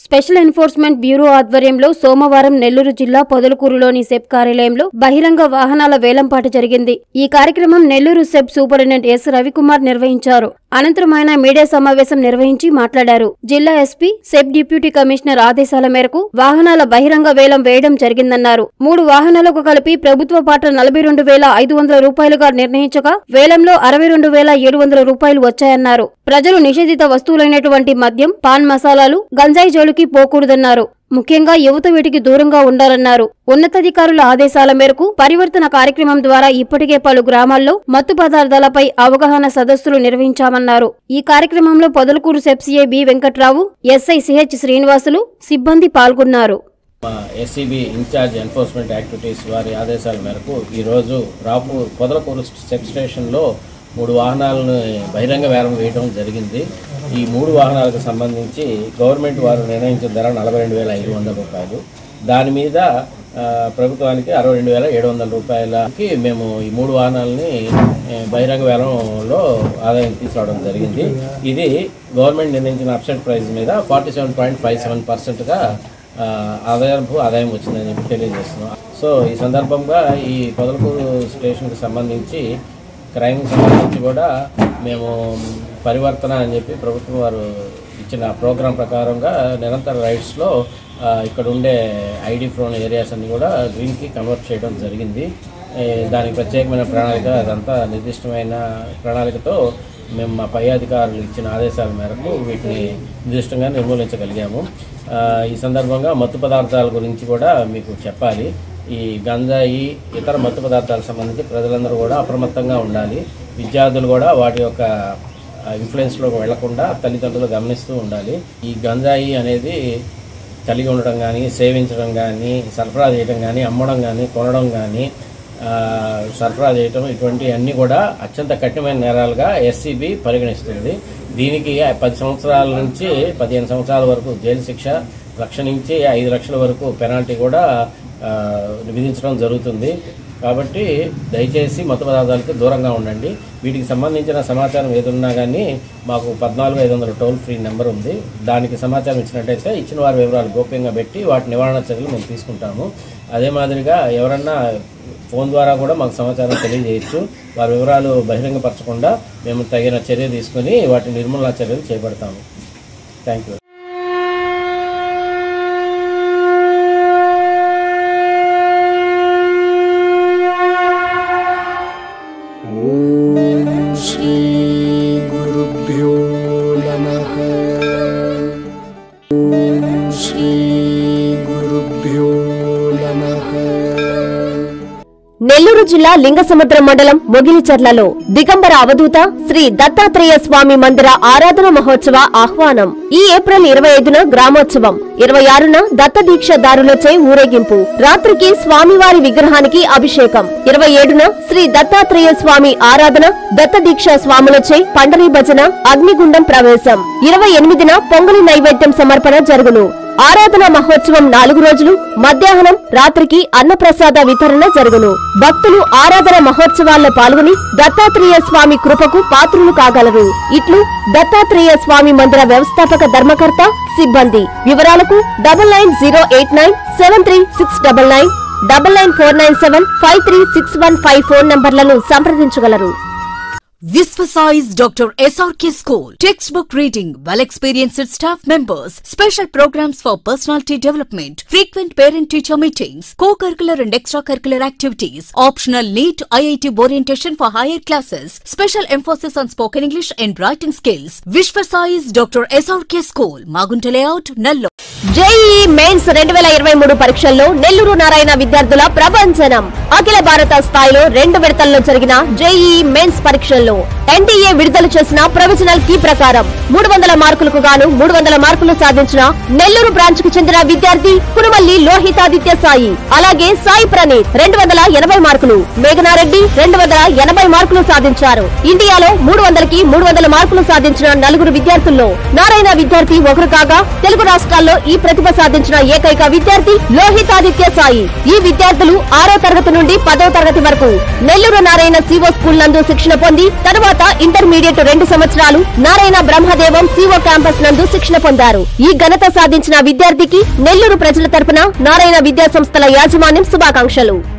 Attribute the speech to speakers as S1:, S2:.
S1: Special enforcement bureau ఆధ్వర్యంలో సోమవారం నెల్లూరు జిల్లా పొదలకూరులోని సెబ్ కార్యాలయంలో బహిరంగ వాహనాల వేలంపాట జరిగింది ఈ కార్యక్రమం Nellore SEB superintendent S Ravikumar నిర్వహించారు అనంతరం ఆయన మీడియా సమావేశం నిర్వహించి మాట్లాడారు జిల్లా ఎస్పీ సెబ్ డిప్యూటీ కమిషనర్ ఆదేశాల మేరకు వాహనాల బహిరంగ వేలం వేయడం జరిగిందన్నారు మూడు వాహనాలకు కలిపి ప్రభుత్వ పాట నలభై రెండు వేల ఐదు వందల రూపాయలుగా నిర్ణయించగా వేలంలో అరవై రెండు వేల ఏడు వందల రూపాయలు వచ్చాయన్నారు ప్రజలు నిషేధిత వస్తువులైనటువంటి మద్యం పాన్ మసాలాలు గంజాయి జోలికి పోకూడదన్నారు ముఖ్యంగా యువత వీటికి దూరంగా ఉండాలన్నారు ఉన్నతాధికారుల ఆదేశాల మేరకు పరివర్తన కార్యక్రమం ద్వారా ఇప్పటికే పలు గ్రామాల్లో మత్తు పదార్థాలపై అవగాహన సదస్సులు నిర్వహించామన్నారు ఈ కార్యక్రమంలో పొదలకూరు సెప్సిఏ B Venkatrao SI CH Srinivasulu సిబ్బంది పాల్గొన్నారు
S2: మా ఎస్సీబీ ఇన్ఛార్జ్ ఎన్ఫోర్స్మెంట్ యాక్టివిటీస్ వారి ఆదేశాల మేరకు ఈరోజు రాపు పొదలకూరు సెబ్ స్టేషన్లో మూడు వాహనాలను బహిరంగ వేలం వేయడం జరిగింది ఈ మూడు వాహనాలకు సంబంధించి గవర్నమెంట్ వారు నిర్ణయించిన ధర నలభై రెండు వేల ఐదు వందల రూపాయలు దాని మీద ఆ, ప్రభుత్వానికి అరవై రెండు వేల ఏడు వందల రూపాయలకి మేము ఈ మూడు వాహనాలని ఏ, బహిరంగ వేలంలో ఆదాయం తీసుకురావడం జరిగింది ఇది గవర్నమెంట్ నిర్ణయించిన అప్సెట్ ప్రైస్ మీద forty seven point five seven పర్సెంట్గా ఆదాయపు ఆదాయం వచ్చిందని చెప్పి తెలియజేస్తున్నాం సో ఈ సందర్భంగా ఈ పొదలకూరు స్టేషన్కి సంబంధించి క్రైమ్ సంబంధించి కూడా మేము పరివర్తన అని చెప్పి ప్రభుత్వం వారు ఇచ్చిన ప్రోగ్రాం ప్రకారంగా నిరంతర రైడ్స్లో ఆ, ఇక్కడ ఉండే ఐడి ఫ్రోన్ ఏరియాస్ అన్ని కూడా గ్రీన్కి కన్వర్ట్ చేయడం జరిగింది ఏ, దానికి ప్రత్యేకమైన ప్రణాళిక అదంతా నిర్దిష్టమైన ప్రణాళికతో మేము మా పై అధికారులు ఇచ్చిన ఆదేశాల మేరకు వీటిని నిర్దిష్టంగా నిర్మూలించగలిగాము ఆ, ఈ సందర్భంగా మత్తు పదార్థాల గురించి కూడా మీకు చెప్పాలి ఈ గంజాయి ఇతర మత్తు పదార్థాలకు సంబంధించి ప్రజలందరూ కూడా అప్రమత్తంగా ఉండాలి విద్యార్థులు కూడా వాటి యొక్క ఇన్ఫ్లుయెన్స్లోకి వెళ్లకుండా తల్లిదండ్రులు గమనిస్తూ ఉండాలి ఈ గంజాయి అనేది కలిగి ఉండడం కానీ సేవించడం కానీ సరఫరా చేయడం కానీ అమ్మడం కానీ కొనడం కానీ ఆ, సరఫరా చేయటం ఇటువంటి అన్నీ కూడా అత్యంత కఠినమైన నేరాలుగా ఎస్సీబీ పరిగణిస్తుంది దీనికి పది సంవత్సరాల నుంచి పదిహేను సంవత్సరాల వరకు జైలు శిక్ష లక్ష నుంచి ఐదు లక్షల వరకు పెనాల్టీ కూడా ఆ, విధించడం జరుగుతుంది కాబట్టి దయచేసి మత్తు పదార్థాలకు దూరంగా ఉండండి వీటికి సంబంధించిన సమాచారం ఏదున్నా కానీ మాకు పద్నాలుగు ఐదు వందల టోల్ ఫ్రీ నెంబర్ ఉంది దానికి సమాచారం ఇచ్చినట్టయితే ఇచ్చిన వారి వివరాలు గోప్యంగా పెట్టి వాటి నివారణ చర్యలు మేము తీసుకుంటాము అదే మాదిరిగా ఎవరన్నా ఫోన్ ద్వారా కూడా మాకు సమాచారం తెలియజేయచ్చు వారి వివరాలు బహిరంగపరచకుండా మేము తగిన చర్య తీసుకుని వాటి నిర్మూలన చర్యలు చేపడతాము థ్యాంక్ యూ
S3: श्रीगुरुभ्यो नमः ॐ श्रीगुरुभ्यो नमः
S4: నెల్లూరు జిల్లా లింగసముద్రం మండలం మొగిలిచర్లలో దిగంబర అవధూత శ్రీ దత్తాత్రేయ స్వామి మందిర ఆరాధన మహోత్సవ ఆహ్వానం ఈ ఏప్రిల్ ఇరవై ఐదున గ్రామోత్సవం ఇరవై ఆరున దత్త దీక్షదారులచే ఊరేగింపు రాత్రికి స్వామివారి విగ్రహానికి అభిషేకం ఇరవై ఏడున శ్రీ దత్తాత్రేయ స్వామి ఆరాధన దత్త దీక్ష స్వాములచే పండరీ భజన అగ్నిగుండం ప్రవేశం ఇరవై ఎనిమిదిన పొంగలి నైవేద్యం సమర్పణ జరుగును ఆరాధన మహోత్సవం నాలుగు రోజులు మధ్యాహ్నం రాత్రికి అన్నప్రసాద వితరణ జరుగును భక్తులు ఆరాధన మహోత్సవాల్లో పాల్గొని దత్తాత్రేయ స్వామి కృపకు పాత్రులు కాగలరు ఇట్లు దత్తాత్రేయ స్వామి మందిర వ్యవస్థాపక ధర్మకర్త సిబ్బంది వివరాలకు double nine zero eight nine seven three six double nine double nine four nine seven five three six one five phone నంబర్లను సంప్రదించగలరు
S5: Visvasize Dr. SRK School. Textbook reading, well experienced staff members, special programs for personality development, frequent parent teacher meetings, co curricular and extracurricular activities, optional NEET IIT orientation for higher classes, special emphasis on spoken English and writing skills. Visvasize Dr. SRK School, Magunta Layout, Nallo.
S4: JE mains రెండు వేల ఇరవై మూడు పరీక్షల్లో నెల్లూరు నారాయణ విద్యార్థుల ప్రభంజనం అఖిల భారత స్థాయిలో రెండు విడతల్లో జరిగిన జేఈ మెయిన్స్ పరీక్షల్లో ఎన్టీఏ విడుదల చేసిన ప్రొవిజనల్ కీ ప్రకారం మూడు వందల మార్కులకు గాను మూడు వందల మార్కులు సాధించిన నెల్లూరు బ్రాంచ్ కు చెందిన విద్యార్థి కురుమల్లి లోహితాదిత్య సాయి అలాగే సాయి ప్రణీత్ రెండు వందల ఎనభై మార్కులు మేఘనారెడ్డి రెండు వందల ఎనభై మార్కులు సాధించారు ఇండియాలో మూడు వందలకి మూడు వందల మార్కులు సాధించిన నలుగురు విద్యార్థుల్లో నారాయణ విద్యార్థి ఒకరు కాగా తెలుగు రాష్ట్రాల్లో ఈ ప్రతిభ సాధించిన ఏకైక విద్యార్థి లోహితాదిత్య సాయి ఈ విద్యార్థులు ఆరో తరగతి నుండి పదో తరగతి వరకు నెల్లూరు నారాయణ సివో స్కూల్ నందు శిక్షణ పొంది తరువాత ఇంటర్మీడియట్ రెండు సంవత్సరాలు నారాయణ బ్రహ్మదేవం సివో క్యాంపస్ నందు శిక్షణ పొందారు ఈ ఘనత సాధించిన విద్యార్థికి నెల్లూరు ప్రజల తరపున నారాయణ విద్యా సంస్థల యాజమాన్యం శుభాకాంక్షలు